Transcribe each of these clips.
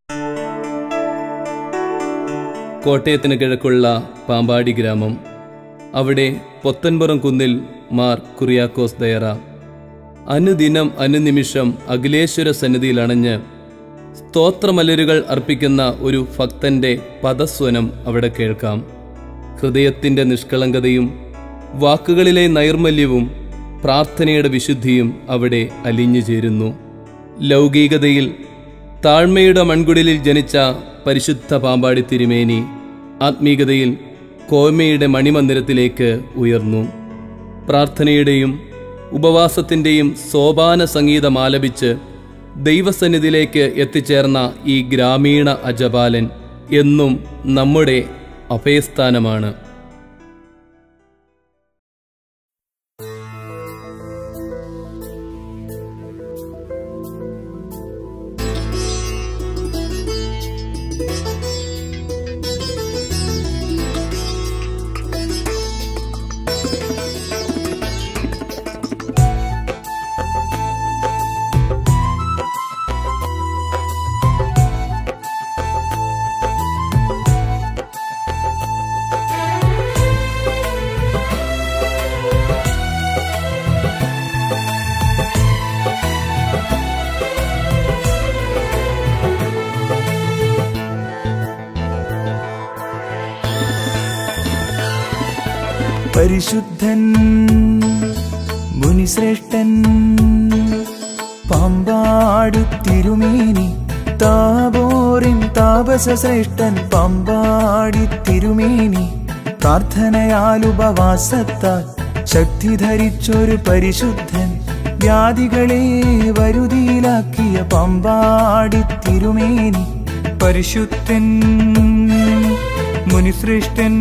കോട്ടയത്തിന് കിഴക്കുള്ള പാമ്പാടി ഗ്രാമം അവിടെ പൊത്തൻപുറം കുന്നിൽ മാർ കുറിയാക്കോസ് ദയറ അനുദിനം അനുനിമിഷം അഖിലേശ്വര സന്നിധിയിൽ അണഞ്ഞ് സ്തോത്രമലരുകൾ അർപ്പിക്കുന്ന ഒരു ഭക്തന്റെ പദസ്വനം അവിടെ കേൾക്കാം ഹൃദയത്തിന്റെ നിഷ്കളങ്കതയും വാക്കുകളിലെ നൈർമല്യവും പ്രാർത്ഥനയുടെ വിശുദ്ധിയും അവിടെ അലിഞ്ഞു ചേരുന്നു ലൗകികതയിൽ താഴ്മയുടെ മൺകുടിലിൽ ജനിച്ച പരിശുദ്ധ പാമ്പാടി തിരുമേനി ആത്മീകതയിൽ കോമയുടെ മണിമന്ദിരത്തിലേക്ക് ഉയർന്നു പ്രാർത്ഥനയുടെയും ഉപവാസത്തിൻ്റെയും സോപാന സംഗീതം ആലപിച്ച് ദൈവസന്നിധിയിലേക്ക് എത്തിച്ചേർന്ന ഈ ഗ്രാമീണ അജപാലൻ എന്നും നമ്മുടെ അഭയസ്ഥാനമാണ് പരിശുദ്ധൻ മുനിശ്രേഷ്ഠൻ പാമ്പാടി തിരുമേനി താപോറിൻ താപസ ശ്രേഷ്ഠൻ പാമ്പാടി തിരുമേനി പ്രാർത്ഥനയാൽ ഉപവാസത്താൽ ശക്തി ധരിച്ചൊരു പരിശുദ്ധൻ വ്യാധികളെ വരുതിയിലാക്കിയ പമ്പാടി തിരുമേനി പരിശുദ്ധൻ മുനിശ്രേഷ്ഠൻ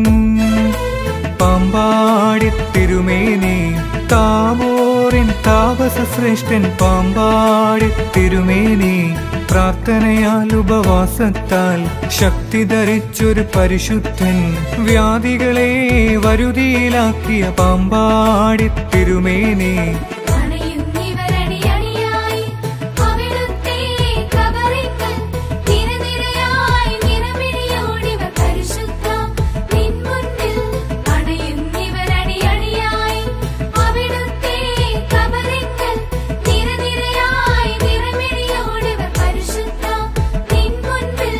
പാമ്പാടി തിരുമേനി താപോറിൻ താപസ ശ്രേഷ്ഠൻ പാമ്പാടി തിരുമേനി പ്രാർത്ഥനയാൽ ഉപവാസത്താൽ ശക്തി ധരിച്ചൊരു പരിശുദ്ധൻ വ്യാധികളെ വരുതിയിലാക്കിയ പാമ്പാടി തിരുമേനി അണയുന്നിവരണിയണിയായി അവിടുത്തെ കബറിങ്കൽ നിരനിരയായി നിറമിഴിയോടിവർ പരിശുദ്ധ നിൻ മുന്നിൽ അണയുന്നിവരണിയണിയായി അവിടുത്തെ കബറിങ്കൽ നിരനിരയായി നിറമിഴിയോടിവർ പരിശുദ്ധ നിൻ മുൻപിൽ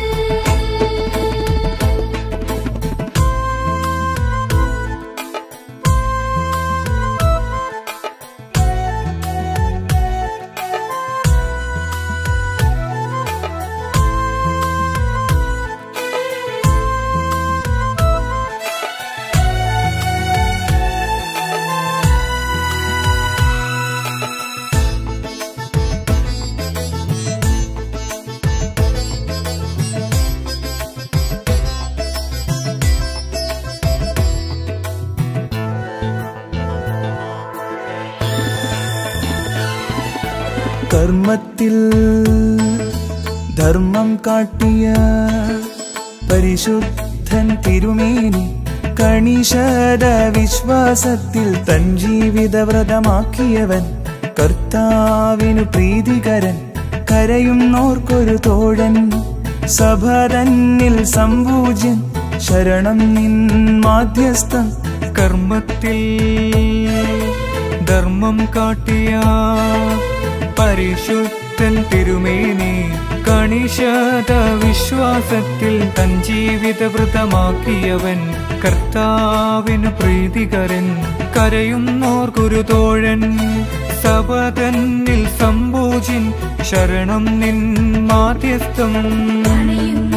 കർമ്മത്തിൽ ധർമ്മം കാട്ടിയ പരിശുദ്ധൻ തിരുമേനി കണിശത വിശ്വാസത്തിൽ തൻ ജീവിത വ്രതമാക്കിയവൻ കർത്താവിനു പ്രീതികരൻ കരയുന്നോർക്കൊരു തോഴൻ സഭ തന്നിൽ സംപൂജ്യൻ ശരണം നിൻ മാധ്യസ്ഥം കർമ്മത്തിൽ ധർമ്മം കാട്ടിയ പരിശുദ്ധൻ തിരുമേനി കണിശത വിശ്വാസത്തിൽ തൻ ജീവിത വ്രതമാക്കിയവൻ കർത്താവിന് പ്രീതികരൻ കരയുന്നോർക്കൊരു തോഴൻ സഭ തന്നിൽ സംഭൂജിൻ ശരണം നിൻ മാധ്യസ്ഥം അണയുന്ന